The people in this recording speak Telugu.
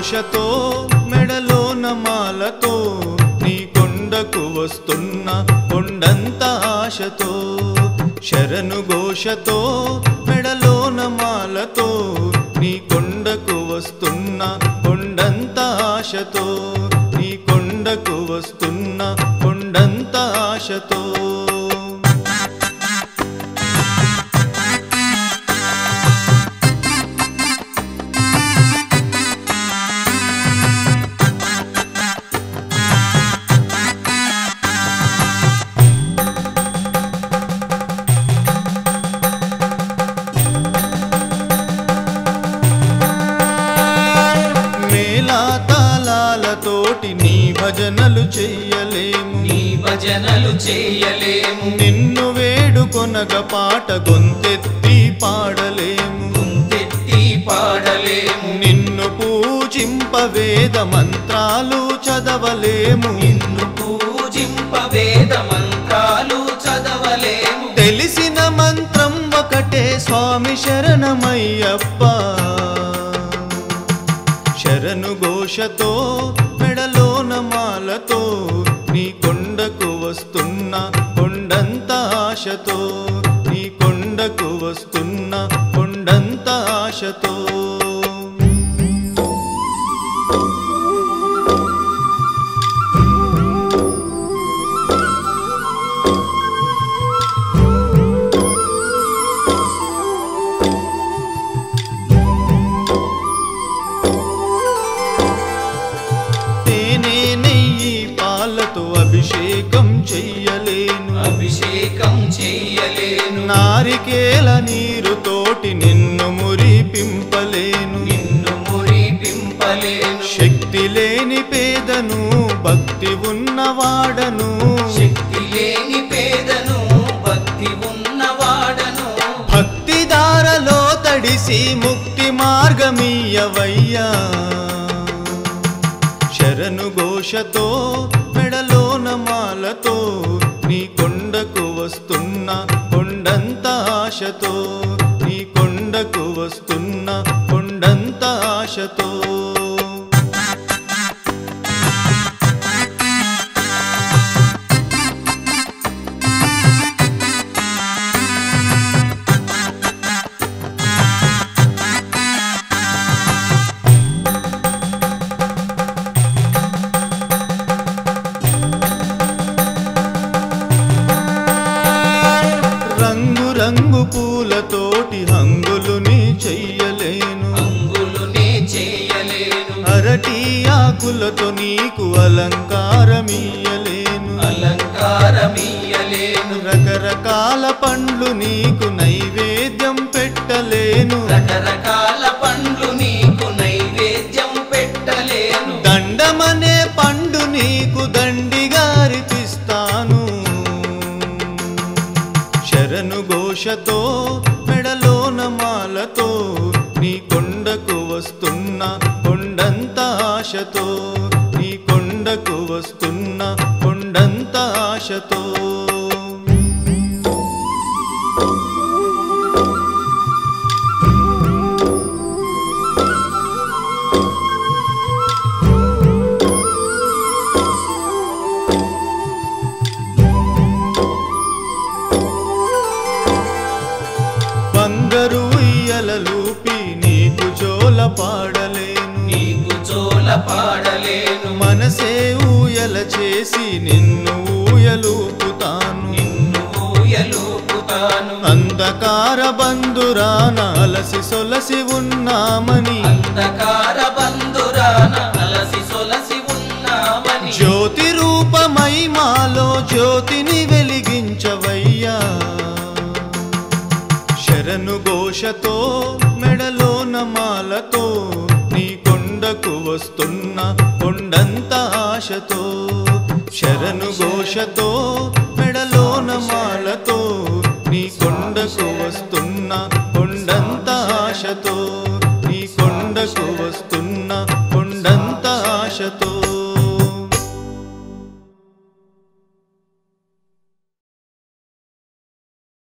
ఘోషతో మెడలోన మాలతో నీ కొండకు వస్తున్న కొండంత ఆశతో శరణు ఘోషతో మెడలోన మాలతో నీ కొండకు వస్తున్న కొండంత ఆశతో నీ కొండకు వస్తున్న కొండంత ఆశతో మేళా తాళాలతోటి నీ భజనలు చెయ్యలేము నీ భజనలు చేయలేము నిన్ను వేడుకొనగ పాట గొంతెత్తి పాడలేము గుంతెత్తి పాడలేము నిన్ను పూజింప వేద మంత్రాలు చదవలేము నిన్ను పూజింప వేద మంత్రాలు చదవలేము తెలిసిన మంత్రం ఒకటే స్వామి శరణమయ్యప్ప శరణు ఘోషతో మెడలోన మాలతో నీ కొండకు వస్తున్న కొండంత ఆశతో నీ కొండకు వస్తున్న కొండంత ఆశతో తేనె నెయ్యి పాలతో అభిషేకం చెయ్యలేను అభిషేకం చెయ్యలేను నారికేల నీరుతోటి నిన్ను మురిపింపలేను నిన్ను మురిపింపలేను శక్తి లేని పేదను భక్తి ఉన్నవాడను శక్తి లేని పేదను భక్తి ఉన్నవాడను భక్తి దారలో తడిసి ముక్తి మార్గమీయవయ్యా శరణు ఘోషతో మెడలోన మాలతో నీ కొండకు వస్తున్న కొండంత ఆశతో నీ కొండకు వస్తున్న కొండంత ఆశతో రంగు రంగు పూలతోటి హంగులుని చెయ్యలేను అంగులునే చేయలేను అరటి ఆకులతో నీకు అలంకారమీయలేను అలంకారమీయలేను రకరకాల పండ్లు నీకు నైవేద్యం పెట్టలేను రకరకాల పండ్లు నీకు నైవేద్యం పెట్టలేను దండమనే పండు నీకు దండిగారిపిస్తాను శరణు ఘోషతో మెడలోన మాలతో నీ కొండకు వస్తున్న కొండంత ఆశతో నీ కొండకు వస్తున్న కొండంత ఆశతో బంగారు ఇయ్యలలూపి నీకు జోల పాడలేను నీకు జోల పాడలేను మనసే ఊయల చేసి నిన్ను ఊయలూపుతాను నిన్ను ఊయలూపుతాను అంధకార బంధురాన అలసి సొలసి ఉన్నామని అంధకార బంధురాన అలసి సొలసి ఉన్నామని జ్యోతి రూపమై మాలో జ్యోతిని వెలిగించవయ్యా శరణు ఘోషతో మెడలోన మాలతో నీ కొండకు వస్తున్న కొండంత ఆశతో శరణు ఘోషతో మెడలోన మాలతో నీ కొండకు వస్తున్న కొండంత ఆశతో నీ కొండకు వస్తున్న